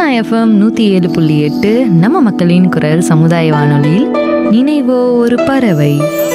FM நூற்றி ஏழு புள்ளி எட்டு நம்ம மக்களின் குரல் சமுதாய வானொலியில் நினைவோ ஒரு பறவை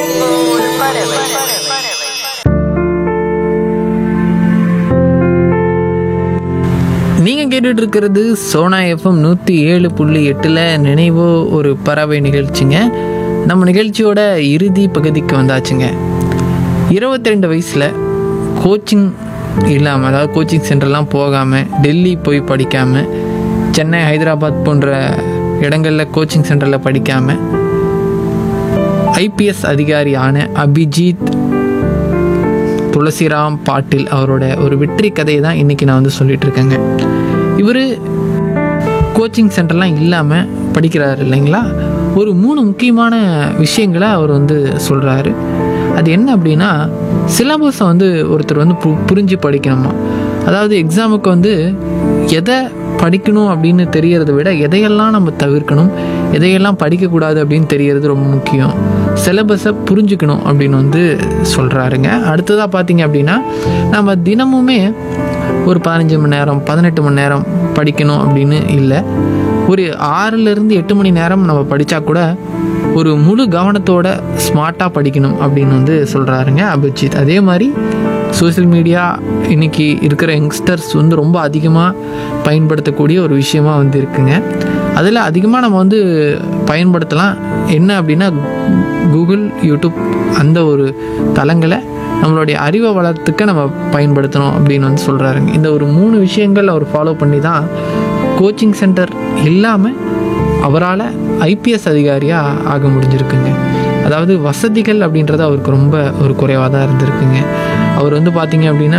நீங்கள் கேட்டுட்டு இருக்கிறது சோனா எஃப்எம் நூற்றி ஏழு புள்ளி எட்டில் நினைவோ ஒரு பறவை நிகழ்ச்சிங்க நம்ம நிகழ்ச்சியோட இறுதி பகுதிக்கு வந்தாச்சுங்க இருபத்தி ரெண்டு வயசில் கோச்சிங் இல்லாமல் அதாவது கோச்சிங் சென்டர்லாம் போகாமல் டெல்லி போய் படிக்காமல் சென்னை ஹைதராபாத் போன்ற இடங்களில் கோச்சிங் சென்டரில் படிக்காமல் ஐபிஎஸ் அதிகாரி ஆன அபிஜித் துளசிராம் பாட்டில் அவரோட ஒரு வெற்றி கதையை தான் இன்றைக்கி நான் வந்து சொல்லிட்டு இருக்கேங்க இவர் கோச்சிங் சென்டர்லாம் இல்லாமல் படிக்கிறாரு இல்லைங்களா ஒரு மூணு முக்கியமான விஷயங்களை அவர் வந்து சொல்கிறாரு அது என்ன அப்படின்னா சிலபஸை வந்து ஒருத்தர் வந்து பு புரிஞ்சு படிக்கணுமா அதாவது எக்ஸாமுக்கு வந்து எதை படிக்கணும் அப்படின்னு தெரியறத விட எதையெல்லாம் நம்ம தவிர்க்கணும் எதையெல்லாம் படிக்கக்கூடாது அப்படின்னு தெரியறது ரொம்ப முக்கியம் சிலபஸை புரிஞ்சுக்கணும் அப்படின்னு வந்து சொல்கிறாருங்க அடுத்ததாக பார்த்தீங்க அப்படின்னா நம்ம தினமுமே ஒரு பதினஞ்சு மணி நேரம் பதினெட்டு மணி நேரம் படிக்கணும் அப்படின்னு இல்லை ஒரு ஆறுலேருந்து எட்டு மணி நேரம் நம்ம படித்தா கூட ஒரு முழு கவனத்தோட ஸ்மார்ட்டாக படிக்கணும் அப்படின்னு வந்து சொல்கிறாருங்க அபிஜித் அதே மாதிரி சோஷியல் மீடியா இன்னைக்கு இருக்கிற யங்ஸ்டர்ஸ் வந்து ரொம்ப அதிகமாக பயன்படுத்தக்கூடிய ஒரு விஷயமா வந்து இருக்குங்க அதில் அதிகமாக நம்ம வந்து பயன்படுத்தலாம் என்ன அப்படின்னா கூகுள் யூடியூப் அந்த ஒரு தளங்களை நம்மளுடைய அறிவை வளர்த்துக்க நம்ம பயன்படுத்தணும் அப்படின்னு வந்து சொல்கிறாருங்க இந்த ஒரு மூணு விஷயங்கள் அவர் ஃபாலோ பண்ணி தான் கோச்சிங் சென்டர் இல்லாமல் அவரால் ஐபிஎஸ் அதிகாரியாக ஆக முடிஞ்சிருக்குங்க அதாவது வசதிகள் அப்படின்றது அவருக்கு ரொம்ப ஒரு குறைவாக தான் இருந்திருக்குங்க அவர் வந்து பார்த்தீங்க அப்படின்னா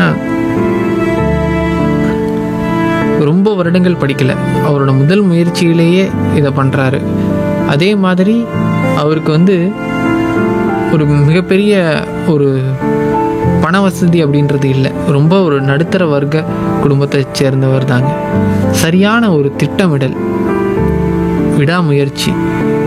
ரொம்ப வருடங்கள் படிக்கலை அவரோட முதல் முயற்சியிலேயே இதை பண்ணுறாரு அதே மாதிரி அவருக்கு வந்து ஒரு மிகப்பெரிய ஒரு பண வசதி அப்படின்றது இல்லை ரொம்ப ஒரு நடுத்தர வர்க்க குடும்பத்தை சேர்ந்தவர் தாங்க சரியான ஒரு திட்டமிடல் விடாமுயற்சி